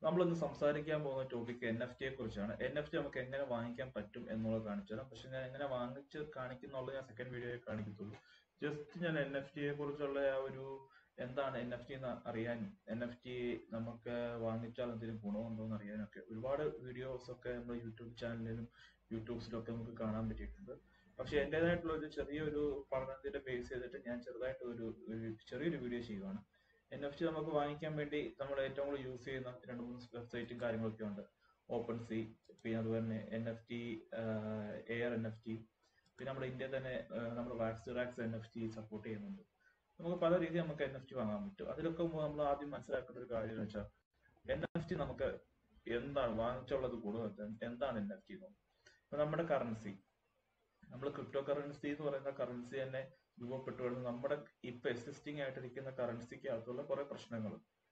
നമ്മളിന്ന് സംസാരിക്കാൻ പോകുന്ന ടോപ്പിക് എൻ എഫ് ടിയെ കുറിച്ചാണ് എൻ എഫ് ടി നമുക്ക് എങ്ങനെ വാങ്ങിക്കാൻ പറ്റും എന്നുള്ളത് കാണിച്ചു തരാം പക്ഷെ ഞാൻ എങ്ങനെ വാങ്ങിച്ച് കാണിക്കുന്നുള്ളത് ഞാൻ സെക്കൻഡ് വീഡിയോയിൽ കാണിക്കത്തുള്ളൂ ജസ്റ്റ് ഞാൻ എൻ എഫ് ടിയെ കുറിച്ചുള്ള ആ ഒരു എന്താണ് എൻ എഫ് ടി എന്ന് അറിയാനും എൻ എഫ് ടി നമുക്ക് വാങ്ങിച്ചാൽ എന്തെങ്കിലും ഗുണമുണ്ടോ എന്ന് അറിയാനൊക്കെ ഒരുപാട് വീഡിയോസ് ഒക്കെ നമ്മുടെ യൂട്യൂബ് ചാനലിലും യൂട്യൂബ്സിലും ഒക്കെ നമുക്ക് കാണാൻ പറ്റിയിട്ടുണ്ട് പക്ഷെ എന്റേതായിട്ടുള്ള ഒരു ചെറിയൊരു പഠനത്തിന്റെ ബേസ് ചെയ്തിട്ട് ഞാൻ ചെറുതായിട്ട് ഒരു ഒരു ചെറിയൊരു വീഡിയോ ചെയ്യുവാണ് എൻ എഫ് ടി നമുക്ക് വാങ്ങിക്കാൻ വേണ്ടി നമ്മൾ ഏറ്റവും കൂടുതൽ യൂസ് ചെയ്യുന്ന രണ്ട് മൂന്ന് വെബ്സൈറ്റും കാര്യങ്ങളൊക്കെ ഉണ്ട് ഓപ്പൺ സി പിന്നെ അതുപോലെ തന്നെ N F T air N F T പിന്നെ നമ്മുടെ ഇന്ത്യയിൽ തന്നെ ആഹ് നമ്മുടെ വാക്സ് റാക്സ് എൻ എഫ് ടി സപ്പോർട്ട് ചെയ്യുന്നുണ്ട് നമുക്ക് പല രീതിയിൽ നമുക്ക് എൻ എഫ് ടി വാങ്ങാൻ പറ്റും അതിലൊക്കെ മുമ്പ് നമ്മൾ ആദ്യം മനസ്സിലാക്കേണ്ട ഒരു കാര്യം എന്ന് വെച്ചാൽ എൻ എഫ് ടി നമുക്ക് എന്താണ് വാങ്ങിച്ചുള്ളത് ഗുണം എന്താണ് എന്താണ് എൻ എഫ് ടി എന്ന് ഇപ്പൊ നമ്മുടെ കറൻസി നമ്മൾ ക്രിപ്റ്റോ കറൻസി എന്ന് പറയുന്ന കറൻസി തന്നെ രൂപപ്പെട്ടു വരുന്നത് നമ്മുടെ ഇപ്പൊ എക്സിസ്റ്റിംഗ് ആയിട്ടിരിക്കുന്ന കറൻസിക്ക് അകത്തുള്ള കുറെ പ്രശ്നങ്ങൾ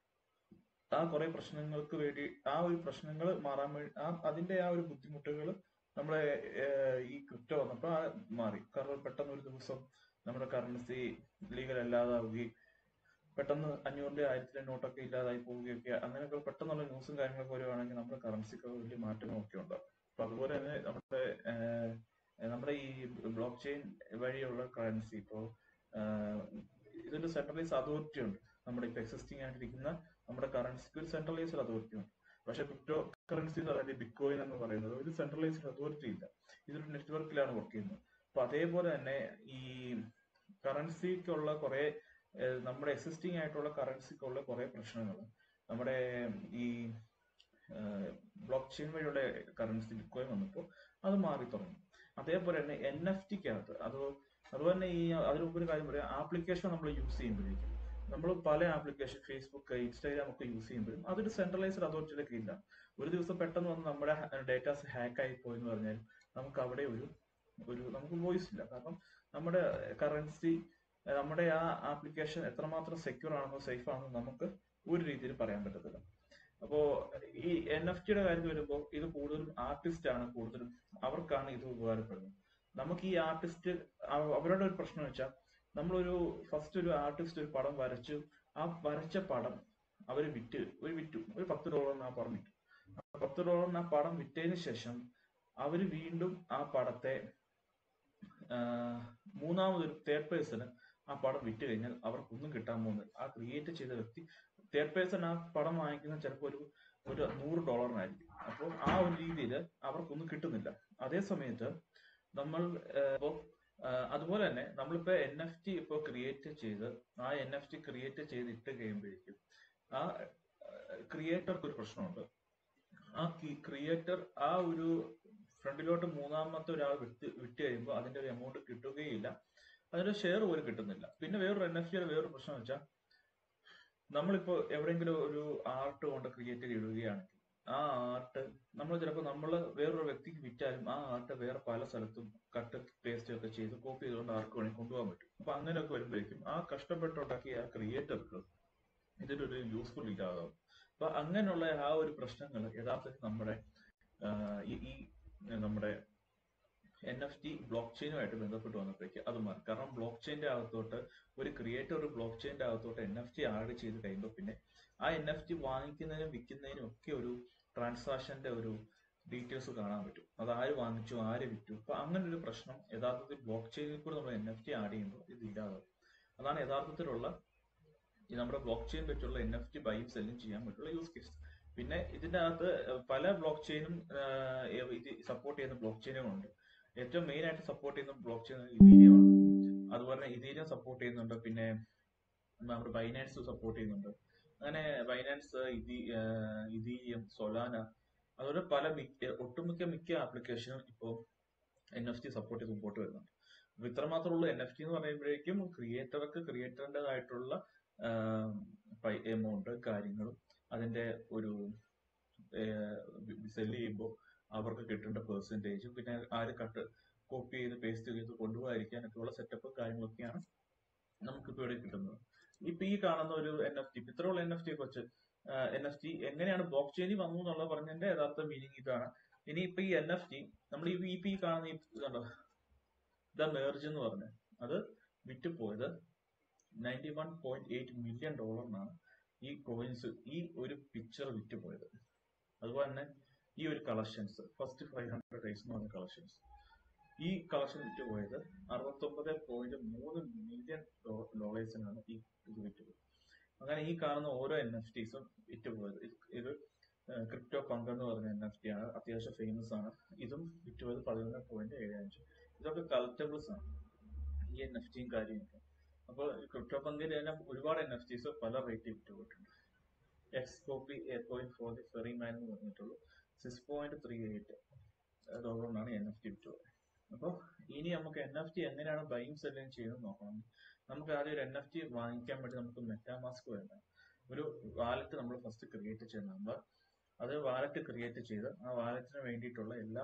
ആ കുറെ പ്രശ്നങ്ങൾക്ക് വേണ്ടി ആ ഒരു പ്രശ്നങ്ങൾ മാറാൻ വേണ്ടി ആ അതിന്റെ ആ ഒരു ബുദ്ധിമുട്ടുകൾ നമ്മുടെ ഏഹ്, ഈ ക്രിപ്റ്റോ വന്നപ്പോ ആ മാറി കാരണം പെട്ടെന്ന് ഒരു ദിവസം നമ്മുടെ കറൻസി ലീഗൽ അല്ലാതാവുകയും പെട്ടെന്ന് അഞ്ഞൂറിന്റെ ആയിരത്തിന്റെ നോട്ടൊക്കെ ഇല്ലാതായി പോവുകയൊക്കെ അങ്ങനെയൊക്കെ പെട്ടെന്നുള്ള ന്യൂസും കാര്യങ്ങളൊക്കെ വരുവാണെങ്കിൽ നമ്മുടെ കറൻസിക്ക് വലിയ മാറ്റങ്ങളൊക്കെ ഉണ്ടാവും അപ്പൊ അതുപോലെ തന്നെ നമ്മുടെ ഏഹ്, നമ്മുടെ ഈ ബ്ലോക്ക് ചെയിൻ വഴിയുള്ള കറൻസി ഇപ്പോ ആഹ്, ഇതിന്റെ സെൻട്രലൈസ് അതോറിറ്റി ഉണ്ട് നമ്മുടെ ഇപ്പൊ എക്സിസ്റ്റിംഗ് ആയിട്ടിരിക്കുന്ന നമ്മുടെ കറൻസിക്ക് ഒരു സെൻട്രലൈസ്ഡ് അതോറിറ്റി ഉണ്ട് പക്ഷെ ക്രിപ്റ്റോ കറൻസി എന്ന് പറയുന്നത് ബിറ്റ്കോയിൻ എന്ന് പറയുന്നത് ഒരു സെൻട്രലൈസ്ഡ് അതോറിറ്റി ഇല്ല ഇതൊരു നെറ്റ്വർക്കിലാണ് വർക്ക് ചെയ്യുന്നത് അപ്പൊ അതേപോലെ തന്നെ ഈ കറൻസിക്കുള്ള കുറെ ഏഹ്, നമ്മുടെ എക്സിസ്റ്റിംഗ് ആയിട്ടുള്ള കറൻസിക്കുള്ള കുറെ പ്രശ്നങ്ങൾ നമ്മുടെ ഈ ബ്ലോക്ക് ചെയിൻ വഴിയുള്ള കറൻസി ബിറ്റ്കോയിൻ വന്നപ്പോൾ അത് മാറി തുടങ്ങി അതേപോലെ തന്നെ എൻ എഫ് ടിക്കകത്ത് അത് അതുപോലെ തന്നെ ഈ അതിന് മുമ്പ് ഒരു കാര്യം പറയാം ആപ്ലിക്കേഷൻ നമ്മൾ യൂസ് ചെയ്യുമ്പോഴേക്കും നമ്മൾ പല ആപ്ലിക്കേഷൻ ഫേസ്ബുക്ക് ഇൻസ്റ്റാഗ്രാം ഒക്കെ യൂസ് ചെയ്യുമ്പോഴും അതൊരു സെൻട്രലൈസ്ഡ് അതോറിറ്റിയിലേക്ക് ഇല്ല ഒരു ദിവസം പെട്ടെന്ന് വന്ന് നമ്മുടെ ഡേറ്റാസ് ഹാക്ക് ആയി പോയി എന്ന് പറഞ്ഞാൽ നമുക്ക് അവിടെ ഒരു ഒരു നമുക്ക് വോയിസ് ഇല്ല കാരണം നമ്മുടെ കറൻസി നമ്മുടെ ആ ആപ്ലിക്കേഷൻ എത്രമാത്രം സെക്യൂർ ആണെന്നോ സേഫ് ആണെന്നോ നമുക്ക് ഒരു രീതിയിൽ പറയാൻ പറ്റത്തില്ല അപ്പോ ഈ എൻ എഫ് ടിയുടെ കാര്യത്തിൽ വരുമ്പോൾ ഇത് കൂടുതലും ആർട്ടിസ്റ്റ് ആണ് കൂടുതലും അവർക്കാണ് ഇത് ഉപകാരപ്പെടുന്നത് നമുക്ക് ഈ ആർട്ടിസ്റ്റ് അവരുടെ ഒരു പ്രശ്നം വെച്ചാൽ നമ്മളൊരു ഫസ്റ്റ് ഒരു ആർട്ടിസ്റ്റ് ഒരു പടം വരച്ചു ആ വരച്ച പടം അവർ വിറ്റ് ഒരു വിറ്റു ഒരു പത്ത് ഡോളറിന് ആ പടം വിറ്റു ആ പത്ത് ഡോളറിന് ആ പടം വിറ്റതിന് ശേഷം അവർ വീണ്ടും ആ പടത്തെ ആഹ്, മൂന്നാമതൊരു തേർഡ് പേഴ്സണ് ആ പടം വിറ്റ് കഴിഞ്ഞാൽ അവർക്കൊന്നും കിട്ടാൻ പോകുന്നത് ആ ക്രിയേറ്റ് ചെയ്ത വ്യക്തി തേർഡ് പേഴ്സൺ ആ പടം വാങ്ങിക്കുന്നത് ചിലപ്പോൾ ഒരു ഒരു നൂറ് ഡോളറിനായിരിക്കും അപ്പോൾ ആ ഒരു രീതിയിൽ അവർക്കൊന്നും കിട്ടുന്നില്ല അതേ സമയത്ത് നമ്മൾ ആഹ്, ഇപ്പോ ആഹ്, അതുപോലെ തന്നെ നമ്മളിപ്പോ എൻ എഫ് ടി ഇപ്പോൾ ക്രിയേറ്റ് ചെയ്ത് ആ എൻ എഫ് ടി ക്രിയേറ്റ് ചെയ്ത് ഇട്ട് കഴിയുമ്പോഴേക്കും ആ ക്രിയേറ്റർക്ക് ഒരു പ്രശ്നമുണ്ട് ആ ക്രിയേറ്റർ ആ ഒരു ഫ്രണ്ടിലോട്ട് മൂന്നാമത്തെ ഒരാൾ വിട്ട് വിട്ട് കഴിയുമ്പോൾ അതിന്റെ ഒരു എമൗണ്ട് കിട്ടുകയില്ല അതിന്റെ ഷെയർ പോലും കിട്ടുന്നില്ല പിന്നെ വേറൊരു എൻ എഫ് ടിയുടെ വേറൊരു പ്രശ്നം വെച്ചാൽ നമ്മളിപ്പോ എവിടെയെങ്കിലും ഒരു ആർട്ട് കൊണ്ട് ക്രിയേറ്റ് ചെയ്തിടുകയാണെങ്കിൽ ആ ആർട്ട് നമ്മൾ ചിലപ്പോൾ നമ്മൾ വേറൊരു വ്യക്തിക്ക് വിറ്റാലും ആ ആർട്ട് വേറെ പല സ്ഥലത്തും കട്ട് പേസ്റ്റ് ഒക്കെ ചെയ്ത് കോപ്പി ചെയ്തുകൊണ്ട് ആർക്ക് വേണമെങ്കിൽ കൊണ്ടുപോകാൻ പറ്റും അപ്പൊ അങ്ങനെയൊക്കെ വരുമ്പോഴേക്കും ആ കഷ്ടപ്പെട്ടുണ്ടാക്കിയ ആ ക്രിയേറ്റർക്ക് ഇതിലൊരു യൂസ്ഫുൾ ഇല്ലാതാവും അപ്പൊ അങ്ങനെയുള്ള ആ ഒരു പ്രശ്നങ്ങൾ യഥാർത്ഥത്തിൽ നമ്മുടെ ആഹ് ഈ ഈ നമ്മുടെ എൻ എഫ് ടി ബ്ലോക്ക് ചെയിനുമായിട്ട് ബന്ധപ്പെട്ട് വന്നപ്പോഴേക്ക് അത് മാറി കാരണം ബ്ലോക്ക് ചെയിന്റെ അകത്തോട്ട് ഒരു ക്രിയേറ്റർ ഒരു ബ്ലോക്ക് ചെയിന്റെ അകത്തോട്ട് എൻ എഫ് ടി ആഡ് ചെയ്ത് കഴിയുമ്പോൾ പിന്നെ ആ എൻ എഫ് ടി വാങ്ങിക്കുന്നതിനും വിൽക്കുന്നതിനും ഒക്കെ ഒരു ട്രാൻസാക്ഷന്റെ ഒരു ഡീറ്റെയിൽസ് കാണാൻ പറ്റും അത് ആര് വാങ്ങിച്ചു ആര് വിറ്റു അപ്പൊ അങ്ങനെ ഒരു പ്രശ്നം യഥാർത്ഥത്തിൽ ബ്ലോക്ക് ചെയിനിൽ കൂടെ നമ്മൾ എൻ എഫ് ടി ആഡ് ചെയ്യുമ്പോൾ ഇത് ഇല്ലാതാവും അതാണ് യഥാർത്ഥത്തിലുള്ള ഈ നമ്മുടെ ബ്ലോക്ക് ചെയിൻ വെച്ചുള്ള എൻ എഫ് ടി ബൈയും സെല്ലും ചെയ്യാൻ പറ്റുള്ള യൂസ് കേസ് പിന്നെ ഇതിന്റെ അകത്ത് പല ബ്ലോക്ക് ചെയിനും ഇത് സപ്പോർട്ട് ചെയ്യുന്ന ബ്ലോക്ക് ചെയിനുകളുണ്ട് ഏറ്റവും മെയിൻ ആയിട്ട് സപ്പോർട്ട് ചെയ്യുന്ന ബ്ലോക്ക് ചെയിൻ ഇതീരിയമാണ് അതുപോലെ തന്നെ ഇതീരിയം സപ്പോർട്ട് ചെയ്യുന്നുണ്ട് പിന്നെ നമ്മുടെ ബൈനാൻസ് സപ്പോർട്ട് ചെയ്യുന്നുണ്ട് അങ്ങനെ ബൈനാൻസ് ഇതി ഇതീരിയം സൊലാന അതുപോലെ പല മിക്ക ഒട്ടുമിക്ക മിക്ക ആപ്ലിക്കേഷനും ഇപ്പോൾ എൻ എഫ് ടി സപ്പോർട്ട് ചെയ്ത് മുമ്പോട്ട് വരുന്നുണ്ട് അപ്പൊ ഇത്രമാത്രമുള്ള എൻ എഫ് ടി എന്ന് പറയുമ്പോഴേക്കും ക്രിയേറ്റർക്ക് ക്രിയേറ്ററിൻ്റെതായിട്ടുള്ള എമൗണ്ട് കാര്യങ്ങളും അതിന്റെ ഒരു സെല് ചെയ്യുമ്പോൾ അവർക്ക് കിട്ടേണ്ട പെർസെൻറ്റേജും പിന്നെ ആര് കട്ട് കോപ്പി ചെയ്ത് പേസ്റ്റ് ചെയ്ത് കൊണ്ടുപോകാതിരിക്കാനൊക്കെയുള്ള സെറ്റപ്പ് കാര്യങ്ങളൊക്കെയാണ് നമുക്കിപ്പോൾ ഇവിടെ കിട്ടുന്നത് ഇപ്പൊ ഈ കാണുന്ന ഒരു എൻ എഫ് ടി ഇത്രയുള്ള എൻ എഫ് ടിയെ കുറിച്ച് എൻ എഫ് ടി എങ്ങനെയാണ് ബ്ലോക്ക് ചെയിനിൽ വന്നു എന്നുള്ളത് പറഞ്ഞതിന്റെ യഥാർത്ഥ മീനിങ് ഇതാണ് ഇനി ഇപ്പൊ ഈ എൻ എഫ് ടി നമ്മൾ ഈ ഇപ്പൊ ഈ കാണുന്ന ഈ ഇതുണ്ടോ ദ മേർജ് എന്ന് പറഞ്ഞ അത് വിറ്റുപോയത് ninety one point eight million ഡോളറിനാണ് ഈ കോയിൻസ് ഈ ഒരു പിക്ചർ വിറ്റുപോയത് അതുപോലെ തന്നെ ഈ ഒരു collections first five hundred days എന്ന് പറഞ്ഞ കളക്ഷൻസ് ഈ കളക്ഷൻ വിറ്റുപോയത് അറുപത്തൊമ്പത് പോയിന്റ് മൂന്ന് മില്യൺ ഡോളേഴ്സിനാണ് ഈ ഇത് വിറ്റുപോയത് അങ്ങനെ ഈ കാണുന്ന ഓരോ എൻ എഫ് ടീസും വിറ്റുപോയത് ഇത് ഇത് ക്രിപ്റ്റോ പങ്ക് എന്ന് പറഞ്ഞ എൻ എഫ് ടി ആണ് അത്യാവശ്യം ഫേമസ് ആണ് ഇതും വിറ്റുപോയത് പതിനൊന്ന് പോയിന്റ് ഏഴ് അഞ്ച് ഇതൊക്കെ കളക്റ്റബിൾസ് ആണ് ഈ എൻ എഫ് ടിയും കാര്യമൊക്കെ അപ്പോൾ ക്രിപ്റ്റോ പങ്കിൽ തന്നെ ഒരുപാട് എൻ എഫ് ടീസ് പല റേറ്റ് വിറ്റുപോയിട്ടുണ്ട് X copy eight point four ferry man എന്ന് പറഞ്ഞിട്ടുള്ളൂ സിക്സ് പോയിന്റ് ത്രീ എയ്റ്റ് ഡോളറിനാണ് എൻ എഫ് ടി വിറ്റുപോയത് അപ്പോൾ ഇനി നമുക്ക് എൻ എഫ് ടി എങ്ങനെയാണ് ബൈയും സെല്ലിങ് ചെയ്യുന്നത് നോക്കണം നമുക്ക് ആദ്യം ഒരു എൻ എഫ് ടി വാങ്ങിക്കാൻ വേണ്ടി നമുക്ക് മെറ്റാമാസ്ക് വേണ്ട ഒരു വാലറ്റ് നമ്മൾ ഫസ്റ്റ് ക്രിയേറ്റ് ചെയ്യുന്ന നമ്മൾ അത് വാലറ്റ് ക്രിയേറ്റ് ചെയ്ത് ആ വാലറ്റിന് വേണ്ടിയിട്ടുള്ള എല്ലാ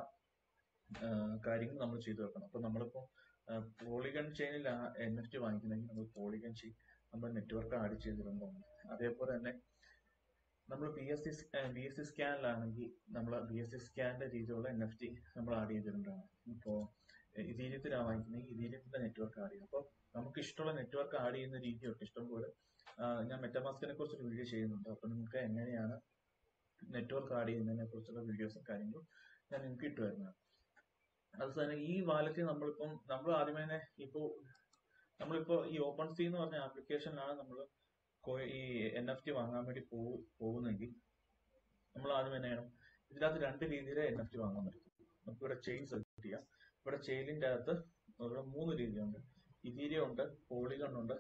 കാര്യങ്ങളും നമ്മൾ ചെയ്തു വെക്കണം അപ്പൊ നമ്മളിപ്പോ പോളിഗൺ ചെയിനിൽ എൻ എഫ് ടി വാങ്ങിക്കുന്നെങ്കിൽ നമ്മൾ പോളിഗൺ ചെയിൻ നമ്മൾ നെറ്റ്വർക്ക് ആഡ് ചെയ്തിട്ടുണ്ടാവും അതേപോലെ തന്നെ നമ്മൾ B S C B S C സ്കാനിലാണെങ്കിൽ നമ്മൾ ബി എസ് സി സ്കാനിന്റെ രീതിയിലുള്ള എൻ എഫ് ടി നമ്മൾ ആഡ് ചെയ്തിട്ടുണ്ടാണ് ഇപ്പോൾ ഇതീര്യത്തിലാണ് വാങ്ങിക്കുന്നെങ്കിൽ ഇതീര്യത്തിന്റെ നെറ്റ്വർക്ക് ആഡ് ചെയ്യും അപ്പോൾ നമുക്ക് ഇഷ്ടമുള്ള നെറ്റ്വർക്ക് ആഡ് ചെയ്യുന്ന രീതിയൊക്കെ ഇഷ്ടംപോലെ ഞാൻ മെറ്റമാസ്കിനെ കുറിച്ചൊരു വീഡിയോ ചെയ്യുന്നുണ്ട് അപ്പോൾ നിങ്ങൾക്ക് എങ്ങനെയാണ് നെറ്റ്വർക്ക് ആഡ് ചെയ്യുന്നതിനെ കുറിച്ചുള്ള വീഡിയോസും കാര്യങ്ങളും ഞാൻ നിങ്ങൾക്ക് ഇട്ട് വരുന്നതാണ് അത് തന്നെ ഈ വാലറ്റ് നമ്മളിപ്പം നമ്മൾ ആദ്യമേ തന്നെ ഇപ്പോൾ നമ്മളിപ്പോൾ ഈ ഓപ്പൺ സി എന്ന് പറഞ്ഞ ആപ്ലിക്കേഷനിലാണ് നമ്മൾ ഈ എൻ എഫ് ടി വാങ്ങാൻ വേണ്ടി പോകുന്നെങ്കിൽ നമ്മൾ ആദ്യം തന്നെ ചെയ്യണം ഇതിനകത്ത് രണ്ട് രീതിയിൽ എൻ എഫ് ടി വാങ്ങാൻ പറ്റും നമുക്ക് ഇവിടെ ചെയിൻ സെലക്ട് ചെയ്യാം ഇവിടെ ചെയിനിന്റെ അകത്ത് ഇവിടെ മൂന്ന് രീതിയുണ്ട് ഇതീരിയം ഉണ്ട് പോളിഗൺ ഉണ്ട്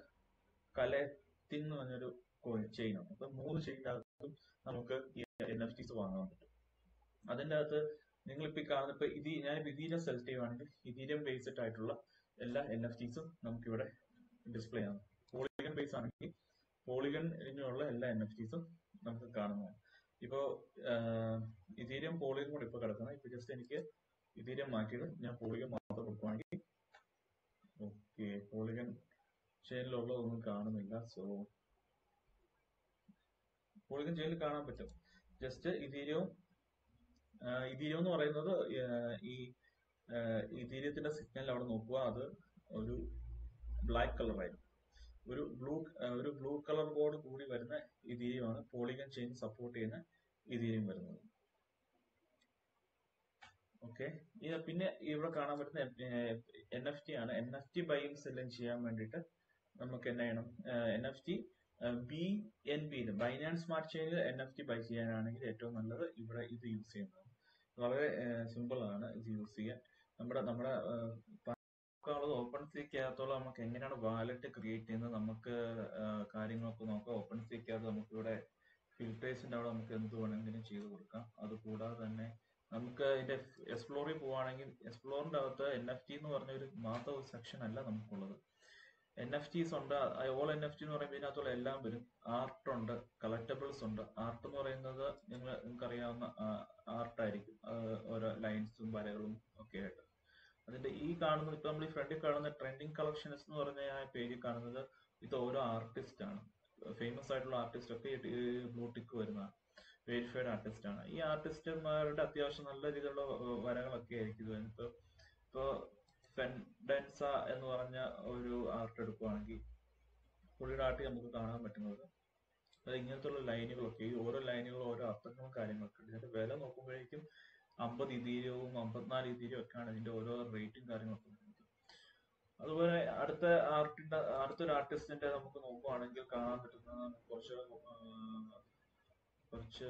കലത്തിൻ എന്ന് പറഞ്ഞൊരു ചെയിൻ ഉണ്ട് അപ്പൊ മൂന്ന് ചെയിൻ്റെ അകത്തും നമുക്ക് എൻ എഫ് ടിസ് വാങ്ങാൻ പറ്റും അതിന്റെ അകത്ത് നിങ്ങളിപ്പോ കാണുന്ന ഇപ്പൊ ഇത് ഞാനിപ്പോ ഇതീരിയം സെലക്ട് ചെയ്യുവാണെങ്കിൽ ഇതീരിയം ബേസ്ഡ് ആയിട്ടുള്ള എല്ലാ എൻ എഫ് ടിസും നമുക്കിവിടെ ഡിസ്പ്ലേ ആണ് പോളിഗൺ ബേസ് ആണെങ്കിൽ പോളിഗണിനുള്ള എല്ലാ എൻ എഫ് ടിസും നമുക്ക് കാണുന്നതാണ് ഇപ്പോ ഇതീരിയം പോളിഗൺ കൂടെ ഇപ്പൊ കിടക്കുന്നത് ഇപ്പൊ ജസ്റ്റ് എനിക്ക് ഇതീരിയം മാറ്റിയത് ഞാൻ പോളിഗൺ മാത്രം കൊടുക്കുവാണെങ്കിൽ ഓക്കെ പോളിഗൺ ചെയിനിലുള്ളതൊന്നും കാണുന്നില്ല സോ പോളിഗൺ ചെയിനിൽ കാണാൻ പറ്റും ജസ്റ്റ് ഇതീരിയവും ഇതീരിയം എന്ന് പറയുന്നത് ഈ ഇതീരിയത്തിന്റെ സിഗ്നൽ അവിടെ നോക്കുക അത് ഒരു ബ്ലാക്ക് കളർ ആയിരിക്കും ഒരു ബ്ലൂ ഒരു ബ്ലൂ കളർ ബോർഡ് കൂടി വരുന്ന ഇതീരിയമാണ് പോളിഗൺ ചെയിൻ സപ്പോർട്ട് ചെയ്യുന്ന ഇതീരിയം വരുന്നത് ഓക്കെ പിന്നെ ഇവിടെ കാണാൻ പറ്റുന്ന എൻ എഫ് ടി ആണ് എൻ എഫ് ടി ബൈയും സെല്ലും ചെയ്യാൻ വേണ്ടിയിട്ട് നമുക്ക് എന്നാ ചെയ്യണം N F T B N ബിയിൽ ബൈനാൻസ് സ്മാർട്ട് ചെയിനിൽ എൻ എഫ് ടി ബൈ ചെയ്യാനാണെങ്കിൽ ഏറ്റവും നല്ലത് ഇവിടെ ഇത് യൂസ് ചെയ്യുന്നത് വളരെ സിമ്പിൾ ആണ് ഇത് യൂസ് ചെയ്യാൻ നമ്മുടെ നമ്മുടെ നോക്കാനുള്ളത് ഓപ്പൺ സീക്കകത്തോളം നമുക്ക് എങ്ങനെയാണ് വാലറ്റ് ക്രിയേറ്റ് ചെയ്യുന്നത് നമുക്ക് കാര്യങ്ങളൊക്കെ നോക്കാം ഓപ്പൺ സീക്കകത്ത് നമുക്ക് ഇവിടെ ഫിൽറ്റേഴ്സിന്റെ അവിടെ നമുക്ക് എന്ത് വേണമെങ്കിലും ചെയ്ത് കൊടുക്കാം അത് കൂടാതെ തന്നെ നമുക്ക് ഇതിന്റെ എക്സ്പ്ലോറിൽ പോവുകയാണെങ്കിൽ എക്സ്പ്ലോറിന്റെ അകത്ത് എൻ എഫ് ടി എന്ന് പറഞ്ഞ ഒരു മാത്രം ഒരു സെക്ഷൻ അല്ല നമുക്കുള്ളത് എൻ എഫ് ടീസ് ഉണ്ട് ഓൾ എൻ എഫ് ടി എന്ന് പറയുമ്പോൾ ഇതിനകത്തുള്ള എല്ലാം വരും ആർട്ട് ഉണ്ട് കളക്റ്റബിൾസ് ഉണ്ട് ആർട്ട് എന്ന് പറയുന്നത് നിങ്ങൾ നിങ്ങൾക്ക് അറിയാവുന്ന ആർട്ടായിരിക്കും ഓരോ ലൈൻസും വരകളും ഒക്കെ ആയിട്ട് അതിന്റെ ഈ കാണുന്നത് ഇപ്പൊ നമ്മൾ ഈ ഫ്രണ്ടിൽ കാണുന്ന ട്രെൻഡിങ് കളക്ഷൻസ് എന്ന് പറഞ്ഞ ആ പേജിൽ കാണുന്നത് ഇത് ഓരോ ആർട്ടിസ്റ്റ് ആണ് ഫേമസ് ആയിട്ടുള്ള ആർട്ടിസ്റ്റ് ഒക്കെ ബ്ലൂ ടിക്ക് വരുന്നതാണ് വെരിഫൈഡ് ആർട്ടിസ്റ്റ് ആണ് ഈ ആർട്ടിസ്റ്റുമാരുടെ അത്യാവശ്യം നല്ല രീതിയിലുള്ള വരകളൊക്കെ ആയിരിക്കും ഇത് ഇപ്പൊ ഇപ്പൊ ഫെൻഡൻസ എന്ന് പറഞ്ഞ ഒരു ആർട്ട് എടുക്കുവാണെങ്കിൽ പുള്ളിയുടെ ആർട്ട് നമുക്ക് കാണാൻ പറ്റുന്നത് അത് ഇങ്ങനത്തുള്ള ലൈനുകളൊക്കെ ഈ ഓരോ ലൈനുകളും ഓരോ അർത്ഥങ്ങളും കാര്യങ്ങളൊക്കെ ഉണ്ട് ഇതിന്റെ വില നോക്കുമ്പോഴേക്കും അമ്പത് ഇതീര്യവും അമ്പത്തിനാല് ഇതീര്യവും ഒക്കെയാണ് ഇതിന്റെ ഓരോ റേറ്റും കാര്യങ്ങളൊക്കെ വരുന്നത് അതുപോലെ അടുത്ത ആർട്ടിന്റെ അടുത്തൊരു ആർട്ടിസ്റ്റിന്റെ നമുക്ക് നോക്കുവാണെങ്കിൽ കാണാൻ പറ്റുന്ന കുറച്ച് കുറച്ച്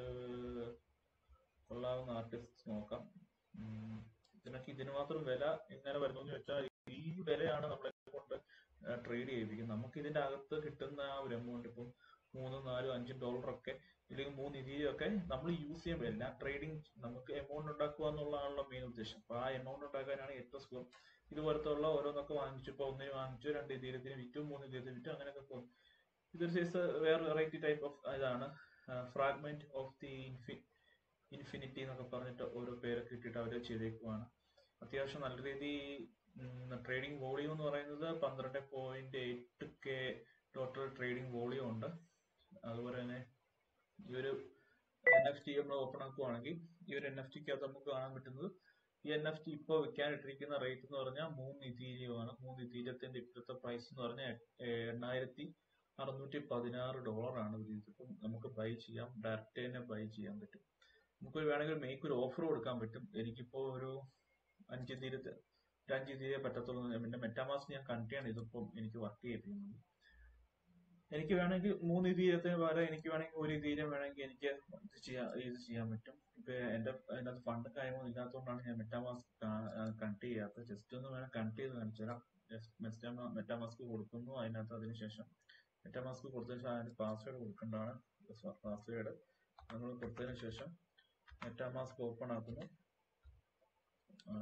കൊള്ളാവുന്ന ആർട്ടിസ്റ്റ് നോക്കാം ഇതിനൊക്കെ ഇതിന് മാത്രം വില എങ്ങനെ വരുന്നു എന്ന് വെച്ചാൽ ഈ വിലയാണ് നമ്മളെ കൊണ്ട് ട്രേഡ് ചെയ്യിപ്പിക്കുന്നത് നമുക്ക് ഇതിന്റെ അകത്ത് കിട്ടുന്ന ആ ഒരു എമൗണ്ട് ഇപ്പം മൂന്ന് നാലും അഞ്ചും ഡോളർ ഒക്കെ ഇല്ലെങ്കിൽ മൂന്ന് ഇതീരും ഒക്കെ നമ്മൾ യൂസ് ചെയ്യുമ്പോൾ എല്ലാം ട്രേഡിങ് നമുക്ക് എമൗണ്ട് ഉണ്ടാക്കുക എന്നുള്ളതാണല്ലോ മെയിൻ ഉദ്ദേശം അപ്പൊ ആ എമൗണ്ട് ഉണ്ടാക്കാനാണ് ഏറ്റവും സുഖം ഇതുപോലത്തുള്ള ഓരോന്നൊക്കെ വാങ്ങിച്ചു ഇപ്പൊ ഒന്നിന് വാങ്ങിച്ചു രണ്ട് ഇതീരത്തിന് വിറ്റു മൂന്ന് ഇതീരത്തിന് വിറ്റു അങ്ങനെയൊക്കെ പോകും ഇതൊരു സൈസ് വേറെ വെറൈറ്റി ടൈപ്പ് ഓഫ് ഇതാണ് fragment of the infi infinity എന്നൊക്കെ പറഞ്ഞിട്ട് ഓരോ പേരൊക്കെ ഇട്ടിട്ട് അവർ ചെയ്തേക്കുവാണ് അത്യാവശ്യം നല്ല രീതി ട്രേഡിംഗ് വോളിയം എന്ന് പറയുന്നത് പന്ത്രണ്ട് point eight K total trading volume ഉണ്ട് അതുപോലെ തന്നെ ഈ ഒരു എൻ എഫ് ടി നമ്മൾ ഓപ്പൺ ആക്കുവാണെങ്കിൽ ഈ ഒരു എൻ എഫ് ടിക്കകത്ത് നമുക്ക് കാണാൻ പറ്റുന്നത് ഈ എൻ എഫ് ടി ഇപ്പോൾ വിൽക്കാനിട്ടിരിക്കുന്ന റേറ്റ് എന്ന് പറഞ്ഞാൽ മൂന്ന് ഇതീരിയമാണ് മൂന്ന് ഇതീര്യത്തിന്റെ ഇപ്പോഴത്തെ പ്രൈസ് എന്ന് പറഞ്ഞാൽ എണ്ണായിരത്തി അറുന്നൂറ്റി പതിനാറ് ഡോളറാണ് ഇതിപ്പം നമുക്ക് ബൈ ചെയ്യാം ഡയറക്റ്റ് തന്നെ ബൈ ചെയ്യാൻ പറ്റും നമുക്ക് വേണമെങ്കിൽ മേക്ക് ഒരു ഓഫർ കൊടുക്കാൻ പറ്റും എനിക്കിപ്പോ ഒരു അഞ്ച് തീരത്ത് ഒരു അഞ്ച് തീരെ പറ്റത്തുള്ളൂ എന്റെ മെറ്റാമാസ് ഞാൻ കണ്ടിയാണ് ഇതിപ്പം എനിക്ക് വർക്ക് ചെയ്യിപ്പിക്കുന്നത് എനിക്ക് വേണമെങ്കിൽ മൂന്ന് തീരത്തിന് പകരം എനിക്ക് വേണമെങ്കിൽ ഒരു തീരം വേണമെങ്കിൽ എനിക്ക് ഇത് ചെയ്യാൻ ഇത് ചെയ്യാൻ പറ്റും ഇപ്പൊ എന്റെ അതിനകത്ത് ഫണ്ട് കാര്യങ്ങളൊന്നും ഇല്ലാത്തതുകൊണ്ടാണ് ഞാൻ മെറ്റാമാസ്ക് കണക്ട് ചെയ്യാത്തത് ജസ്റ്റ് ഒന്ന് വേണം കണക്ട് ചെയ്ത് കാണിച്ചു തരാം മെറ്റാമാസ്ക് കൊടുക്കുന്നു അതിനകത്ത് അതിനുശേഷം മെറ്റാമാസ്ക് കൊടുത്തതിന് ശേഷം അതിന് പാസ്വേഡ് കൊടുക്കേണ്ടതാണ് പാസ്വേഡ് നമ്മൾ കൊടുത്തതിന് ശേഷം മെറ്റാമാസ്ക് ഓപ്പൺ ആക്കുന്നു ആ,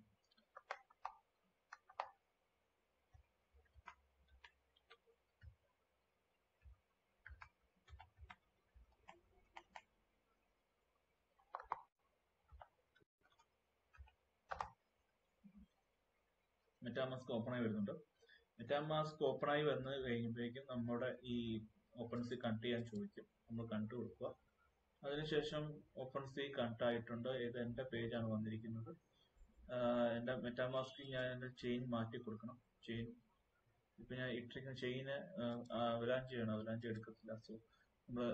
മെറ്റാമാസ്ക് ഓപ്പൺ ആയി വരുന്നുണ്ട് മെറ്റാമാസ്ക് ഓപ്പൺ ആയി വന്ന് കഴിയുമ്പോഴേക്കും നമ്മുടെ ഈ ഓപ്പൺ സി കണക്ട് ചെയ്യാൻ ചോദിക്കും നമ്മൾ കണ്ടു കൊടുക്കുക അതിനുശേഷം ഓപ്പൺ സി കണക്ട് ആയിട്ടുണ്ട് ഇത് എന്റെ പേജാണ് വന്നിരിക്കുന്നത് ആഹ് എന്റെ മെറ്റാമാസ്ക് ഞാൻ എന്റെ ചെയിൻ മാറ്റി കൊടുക്കണം ചെയിൻ ഇപ്പൊ ഞാൻ ഇട്ടിരിക്കുന്ന ചെയിന് അവലാഞ്ച് ചെയ്യണം അവലാഞ്ച് എടുക്കത്തില്ല സോ നമ്മള്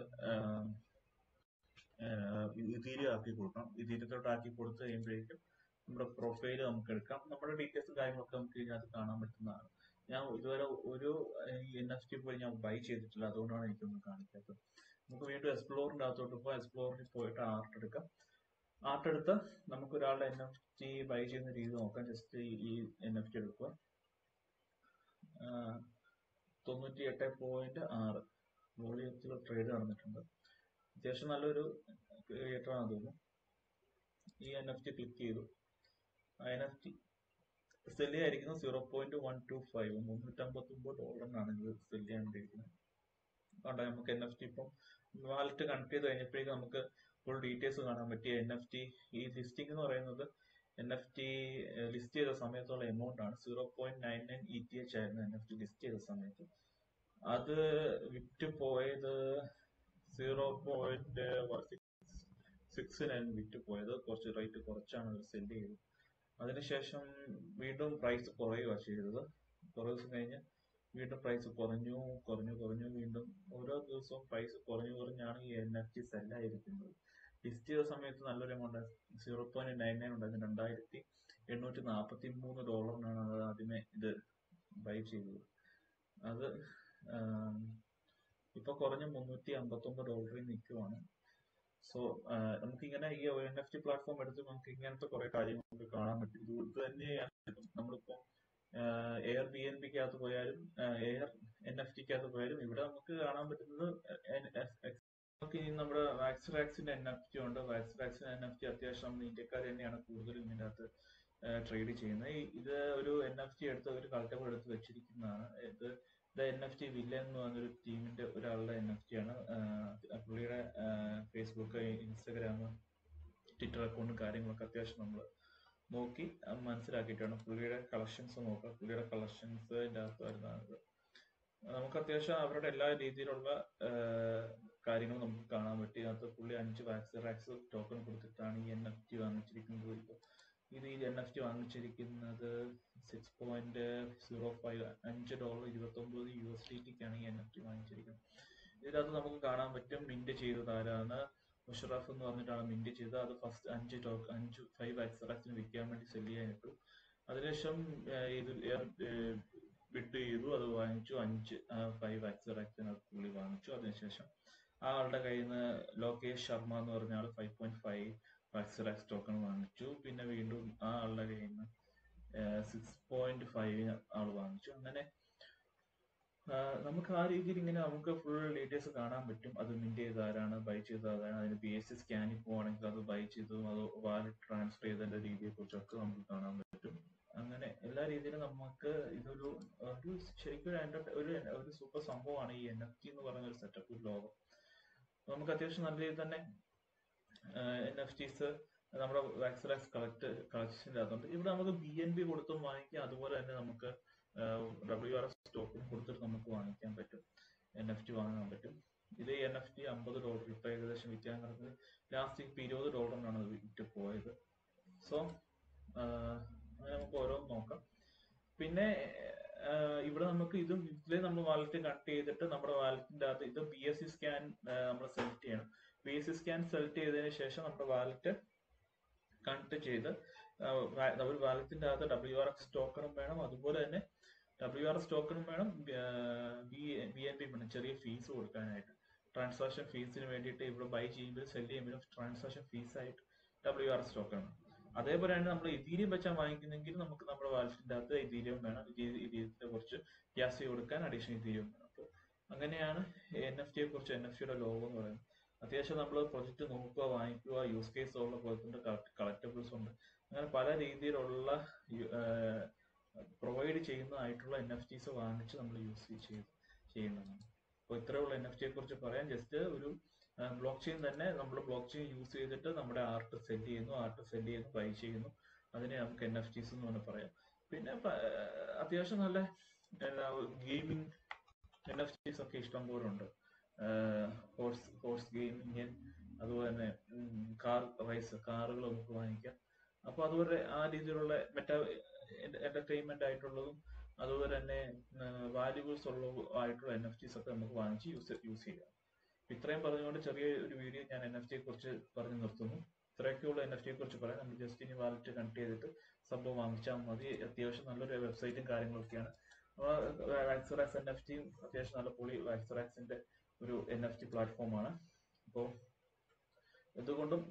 ഇതീരിയം ആക്കി കൊടുക്കണം ഇതീരത്തോട്ട് ആക്കി കൊടുത്തു കഴിയുമ്പോഴേക്കും നമ്മുടെ പ്രൊഫൈൽ നമുക്ക് എടുക്കാം നമ്മുടെ ഡീറ്റെയിൽസും കാര്യങ്ങളൊക്കെ നമുക്ക് ഇതിനകത്ത് കാണാൻ പറ്റുന്നതാണ് ഞാൻ ഇതുവരെ ഒരു എൻ എഫ് ടി പോയി ഞാൻ ബൈ ചെയ്തിട്ടില്ല അതുകൊണ്ടാണ് എനിക്കൊന്നും കാണിക്കാത്തത് നമുക്ക് വീണ്ടും എക്സ്പ്ലോറിന്റെ അകത്തോട്ട് പോയി എക്സ്പ്ലോറിൽ പോയിട്ട് ആർട്ട് എടുക്കാം ആർട്ട് എടുത്ത് നമുക്ക് ഒരാളുടെ എൻ എഫ് ടി ബൈ ചെയ്യുന്ന രീതി നോക്കാം ജസ്റ്റ് ഈ എൻ എഫ് ടി എടുക്കുക ആഹ് തൊണ്ണൂറ്റി എട്ട് പോയിന്റ് ആറ് വോളിയത്തിൽ ട്രേഡ് നടന്നിട്ടുണ്ട് അത്യാവശ്യം നല്ലൊരു ക്രിയേറ്റർ ആണെന്ന് തോന്നുന്നു ഈ എൻ എഫ് ടി ക്ലിക്ക് ചെയ്തു എൻ എഫ് ടി സെല് ചെയ്യാതിരിക്കുന്നത് zero point one two five മുന്നൂറ്റമ്പത്തി ഒമ്പത് ഡോളറിനാണ് ഇത് സെല് ചെയ്യാണ്ടിരിക്കുന്നത് അതുകൊണ്ട് നമുക്ക് എൻ എഫ് ടി ഇപ്പം വാലറ്റ് കണക്ട് ചെയ്ത് കഴിഞ്ഞപ്പോഴേക്കും നമുക്ക് ഫുൾ ഡീറ്റെയിൽസ് കാണാൻ പറ്റിയ എൻ എഫ് ടി ഈ ലിസ്റ്റിംഗ് എന്ന് പറയുന്നത് എൻ എഫ് ടി ലിസ്റ്റ് ചെയ്ത സമയത്തുള്ള എമൗണ്ട് ആണ് zero point nine nine E T H ആയിരുന്നു എൻ എഫ് ടി ലിസ്റ്റ് ചെയ്ത സമയത്ത് അത് വിറ്റ് പോയത് സീറോ പോയിന്റ് സിക്സിനാണ് വിറ്റ് പോയത് കുറച്ച് റേറ്റ് കുറച്ചാണ് അവർ സെല് ചെയ്തത് അതിനുശേഷം വീണ്ടും പ്രൈസ് കുറയുക ചെയ്തത് കുറേ ദിവസം കഴിഞ്ഞ് വീണ്ടും പ്രൈസ് കുറഞ്ഞു കുറഞ്ഞു കുറഞ്ഞു വീണ്ടും ഓരോ ദിവസവും പ്രൈസ് കുറഞ്ഞു കുറഞ്ഞാണ് ഈ എൻ എഫ് ടി സെല്ലായിരിക്കുന്നത് ലിസ്റ്റ് ചെയ്ത സമയത്ത് നല്ലൊരു amount zero point nine nine ഉണ്ടായിരുന്നു രണ്ടായിരത്തി എണ്ണൂറ്റി നാൽപ്പത്തി മൂന്ന് ഡോളറിനാണ് അത് ആദ്യമേ ഇത് ബൈ ചെയ്തത് അത് ആം, ഇപ്പൊ കുറഞ്ഞ് മുന്നൂറ്റി അമ്പത്തി ഒമ്പത് ഡോളറിൽ നിൽക്കുവാണ് സോ നമുക്കിങ്ങനെ ഈ എൻ എഫ് ടി പ്ലാറ്റ്ഫോം എടുത്ത് നമുക്ക് ഇങ്ങനത്തെ കുറെ കാര്യങ്ങൾ നമുക്ക് കാണാൻ പറ്റും ഇത് ഇത് തന്നെയാണ് നമ്മളിപ്പോ എയർ ബി എൻ പിക്കകത്ത് പോയാലും എയർ എൻ എഫ് ടിക്കകത്ത് പോയാലും ഇവിടെ നമുക്ക് കാണാൻ പറ്റുന്നത് നമുക്ക് ഇനി നമ്മുടെ വാക്സ് വാക്സിന്റെ എൻ എഫ് ടി ഉണ്ട് വാക്സ് വാക്സിന്റെ എൻ എഫ് ടി അത്യാവശ്യം നമ്മൾ ഇന്ത്യക്കാർ തന്നെയാണ് കൂടുതലും ഇതിന്റെ അകത്ത് ട്രേഡ് ചെയ്യുന്നത് ഈ- ഇത് ഒരു എൻ എഫ് ടി എടുത്ത് ഒരു കളക്ടബിൾ എടുത്ത് വെച്ചിരിക്കുന്നതാണ് ഇത് the N F T villain എന്ന് പറഞ്ഞൊരു ടീമിന്റെ ഒരാളുടെ എൻ എഫ് ടി ആണ് ആഹ് പുള്ളിയുടെ ഫേസ്ബുക്ക് ഇൻസ്റ്റഗ്രാം ട്വിറ്റർ അക്കൗണ്ടും കാര്യങ്ങളൊക്കെ അത്യാവശ്യം നമ്മൾ നോക്കി അഹ് മനസ്സിലാക്കിയിട്ടാണ് പുള്ളിയുടെ കളക്ഷൻസ് നോക്കുക പുള്ളിയുടെ കളക്ഷൻസിന്റെ അകത്ത് വരുന്നത് നമുക്ക് അത്യാവശ്യം അവരുടെ എല്ലാ രീതിയിലുള്ള കാര്യങ്ങൾ നമുക്ക് കാണാൻ പറ്റി അതിനകത്ത് പുള്ളി അഞ്ച് വാക്സ് റാക്സ് ടോക്കൺ കൊടുത്തിട്ടാണ് ഈ എൻ എഫ് ടി വാങ്ങിച്ചിരിക്കുന്നത് ഇപ്പോൾ ഇത് ഈ എൻ എഫ് ടി വാങ്ങിച്ചിരിക്കുന്നത് സിക്സ് പോയിന്റ് സീറോ ഫൈവ് അഞ്ച് ഡോളർ ഇരുപത്തി ഒമ്പത് യു എസ് ഡി ടിക്കാണ് ഈ എൻ എഫ് ടി വാങ്ങിച്ചിരിക്കുന്നത് ഇതിനകത്ത് നമുക്ക് കാണാൻ പറ്റും മിന്റ് ചെയ്തത് ആരാണ് മുഷറഫ് എന്ന് പറഞ്ഞിട്ടാണ് മിന്റ് ചെയ്തത് അത് ഫസ്റ്റ് അഞ്ച് ടോക്ക് അഞ്ച് ഫൈവ് എക്സ്ട്രാക്സിന് വിൽക്കാൻ വേണ്ടി സെല് ചെയ്യാനിട്ടു അതിനുശേഷം ഏർ ഇത് ബിഡ് ചെയ്തു അത് വാങ്ങിച്ചു അഞ്ച് ഫൈവ് എക്സ്ട്രാക്സിന് പുള്ളി വാങ്ങിച്ചു അതിനുശേഷം ആ ആളുടെ കയ്യിൽ നിന്ന് ലോകേഷ് ശർമ്മ എന്ന് പറഞ്ഞ ആൾ ഫൈവ് പോയിന്റ് ഫൈവ് എക്സ്ട്രാക്സ് ടോക്കൺ വാങ്ങിച്ചു പിന്നെ വീണ്ടും ആ ആളുടെ കയ്യിൽ നിന്ന് സിക്സ് പോയിന്റ് ഫൈവിന് ആൾ വാങ്ങിച്ചു അങ്ങനെ ആ, നമുക്ക് ആ രീതിയിൽ ഇങ്ങനെ നമുക്ക് ഫുൾ ഡീറ്റെയിൽസ് കാണാൻ പറ്റും അത് മിന്റ് ചെയ്ത ആരാണ് ബൈ ചെയ്ത ആരാണ് അതിന് ബി എസ് സി സ്കാനിൽ പോവാണെങ്കിൽ അത് ബൈ ചെയ്തതും അത് വാലറ്റ് ട്രാൻസ്ഫർ ചെയ്തതിന്റെ രീതിയെ കുറിച്ചൊക്കെ നമുക്ക് കാണാൻ പറ്റും അങ്ങനെ എല്ലാ രീതിയിലും നമുക്ക് ഇതൊരു ഒരു ശരിക്കും ഒരു enter- ഒരു ഒരു സൂപ്പർ സംഭവമാണ് ഈ എൻ എഫ് ടി എന്ന് പറയുന്ന ഒരു സെറ്റപ്പ് ഒരു ലോകം നമുക്ക് അത്യാവശ്യം നല്ല രീതിയിൽ തന്നെ എൻ എഫ് ടീസ് നമ്മുടെ വാക്സിലാക്സ് കളക്ട് കളക്ഷൻ്റെ അകത്തുണ്ട് ഇവിടെ നമുക്ക് ബി എൻ ബി കൊടുത്തും വാങ്ങിക്കാം അതുപോലെ തന്നെ നമുക്ക് ഡബ്ല്യു ആർ എസ് ടോക്കൺ കൊടുത്തിട്ട് നമുക്ക് വാങ്ങിക്കാൻ പറ്റും എൻ എഫ് ടി വാങ്ങാൻ പറ്റും ഇത് എൻ എഫ് ടി അമ്പത് ഡോളർ ഇപ്പൊ ഏകദേശം വിൽക്കാൻ കിടക്കുന്നത് ലാസ്റ്റ് ഇപ്പൊ ഇരുപത് ഡോളറിനാണ് അത് വിറ്റ് പോയത് സോ അങ്ങനെ നമുക്ക് ഓരോന്ന് നോക്കാം പിന്നെ ഇവിടെ നമുക്ക് ഇതും ഇതിലെ നമ്മൾ വാലറ്റ് കണക്ട് ചെയ്തിട്ട് നമ്മുടെ വാലറ്റിന്റെ അകത്ത് ഇത് പി എസ് സി സ്കാൻ നമ്മൾ സെലക്ട് ചെയ്യണം P S C scan select ചെയ്തതിന് ശേഷം നമ്മുടെ വാലറ്റ് കണക്ട് ചെയ്ത് ഒരു വാലറ്റിന്റെ അകത്ത് ഡബ്ല്യു ആർ എക്സ് ടോക്കണും വേണം അതുപോലെ തന്നെ ഡബ്ല്യു ആർ എസ് ടോക്കണും വേണം ബി ബി എൻ പി വേണം ചെറിയ ഫീസ് കൊടുക്കാനായിട്ട് ട്രാൻസാക്ഷൻ ഫീസിന് വേണ്ടിയിട്ട് ഇവിടെ ബൈ ചെയ്യുമ്പോൾ സെല് ചെയ്യുമ്പോഴും ട്രാൻസാക്ഷൻ ഫീസ് ആയിട്ട് ഡബ്ല്യു ആർ എസ് ടോക്കൺ അതേപോലെ തന്നെ നമ്മൾ ഇതീരിയം വെച്ചാൽ വാങ്ങിക്കുന്നെങ്കിൽ നമുക്ക് നമ്മുടെ വാലറ്റിന്റെ അകത്ത് ഇതീരിയം വേണം ഇതീരിയത്തെ കുറിച്ച് ഗ്യാസ് കൊടുക്കാൻ അഡീഷണൽ ഇതീരിയം വേണം അപ്പോൾ അങ്ങനെയാണ് എൻ എഫ് ടിയെ കുറിച്ച് എൻ എഫ് ടിയുടെ ലോഗോ എന്ന് പറയുന്നത് അത്യാവശ്യം നമ്മൾ പ്രൊജക്ട് നോക്കുക വാങ്ങിക്കുക യൂസ് കേസ് ഉള്ള പോലത്തെ കളക്റ്റബിൾസ് ഉണ്ട് അങ്ങനെ പല രീതിയിലുള്ള പ്രൊവൈഡ് ചെയ്യുന്നതായിട്ടുള്ള എൻ എഫ് ടിസ് വാങ്ങിച്ച് നമ്മൾ യൂസ് ചെയ്ത് ചെയ്യുന്നതാണ് അപ്പോൾ ഇത്രയുള്ള എൻ എഫ് ടിയെ കുറിച്ച് പറയാൻ ജസ്റ്റ് ഒരു ബ്ലോക്ക് ചെയിൻ തന്നെ നമ്മൾ ബ്ലോക്ക് ചെയിൻ യൂസ് ചെയ്തിട്ട് നമ്മുടെ ആർട്ട് സെല് ചെയ്യുന്നു ആർട്ട് സെല് ചെയ്യുന്നു ബൈ ചെയ്യുന്നു അതിനെ നമുക്ക് എൻ എഫ് ടിസ് എന്ന് തന്നെ പറയാം പിന്നെ അത്യാവശ്യം നല്ല ഗെയിമിംഗ് എൻ എഫ് ടിസ് ഒക്കെ ഇഷ്ടം പോലെ ഉണ്ട് ഹോഴ്സ് ഹോഴ്സ് ഗെയിമിങ് അതുപോലെ തന്നെ കാർ റൈസ് കാറുകൾ നമുക്ക് വാങ്ങിക്കാം അപ്പൊ അതുപോലെ ആ രീതിയിലുള്ള മെറ്റാ എന്റർടൈൻമെന്റ് ആയിട്ടുള്ളതും അതുപോലെ തന്നെ വാല്യൂബിൾസ് ഉള്ള ആയിട്ടുള്ള എൻ എഫ് ടിസ് ഒക്കെ നമുക്ക് വാങ്ങിച്ച് യൂസ് യൂസ് ചെയ്യാം ഇത്രയും പറഞ്ഞുകൊണ്ട് ചെറിയ ഒരു വീഡിയോ ഞാൻ എൻ എഫ് ടിയെ കുറിച്ച് പറഞ്ഞു നിർത്തുന്നു ഇത്രയൊക്കെയുള്ള എൻ എഫ് ടിയെ കുറിച്ച് പറയാം നമ്മൾ ജസ്റ്റ് ഇനി വാലറ്റ് കണക്ട് ചെയ്തിട്ട് സംഭവം വാങ്ങിച്ചാൽ മതി അത്യാവശ്യം നല്ലൊരു വെബ്സൈറ്റും കാര്യങ്ങളൊക്കെയാണ് വാക്സറാക്സ് എൻ എഫ് ടിയും അത്യാവശ്യം നല്ല പൊളി വാക്സറാക്സിന്റെ ഒരു എൻ എഫ് ടി പ്ലാറ്റ്ഫോമാണ് അപ്പോൾ എന്തുകൊണ്ടും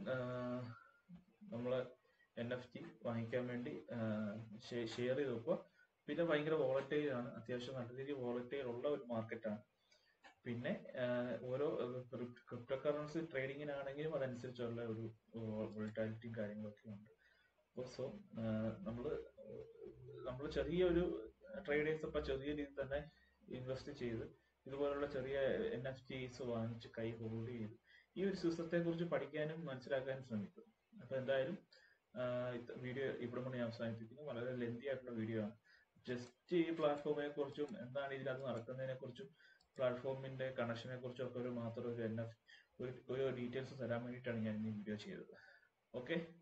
നമ്മൾ എൻ എഫ് ടി വാങ്ങിക്കാൻ വേണ്ടി ഷെയർ ചെയ്ത് വെക്കുക പിന്നെ ഭയങ്കര വോളറ്റൈൽ ആണ് അത്യാവശ്യം നല്ല രീതിയിൽ വോളറ്റൈൽ ഉള്ള ഒരു മാർക്കറ്റാണ് പിന്നെ ഓരോ ക്രിപ്റ്റോ കറൻസി ട്രേഡിങ്ങിനാണെങ്കിലും അതനുസരിച്ചുള്ള ഒരു വോളറ്റാലിറ്റിയും കാര്യങ്ങളൊക്കെ ഉണ്ട് അപ്പോൾ സോ നമ്മൾ നമ്മൾ ചെറിയൊരു ട്രേഡേഴ്സ് ഇപ്പം ചെറിയ രീതിയിൽ തന്നെ ഇൻവെസ്റ്റ് ചെയ്ത് ഇതുപോലുള്ള ചെറിയ എൻ എഫ് ടിസ് വാങ്ങിച്ച് കൈ ഹോൾഡ് ചെയ്ത് ഈ ഒരു സിസ്റ്റത്തെ കുറിച്ച് പഠിക്കാനും മനസ്സിലാക്കാനും ശ്രമിക്കും അപ്പൊ എന്തായാലും വീഡിയോ ഇവിടെ കൊണ്ട് ഞാൻ അവസാനിപ്പിക്കുന്നു വളരെ ലെന്തി ആയിട്ടുള്ള വീഡിയോ ആണ് ജസ്റ്റ് ഈ പ്ലാറ്റ്ഫോമിനെ കുറിച്ചും എന്താണ് ഇതിനകത്ത് നടക്കുന്നതിനെ കുറിച്ചും പ്ലാറ്റ്ഫോമിന്റെ കണക്ഷനെ കുറിച്ചും ഒക്കെ ഒരു മാത്രം ഒരു എൻ എഫ് ഒരു ഡീറ്റെയിൽസ് തരാൻ വേണ്ടിയിട്ടാണ് ഞാൻ ഈ വീഡിയോ ചെയ്തത് ഓക്കെ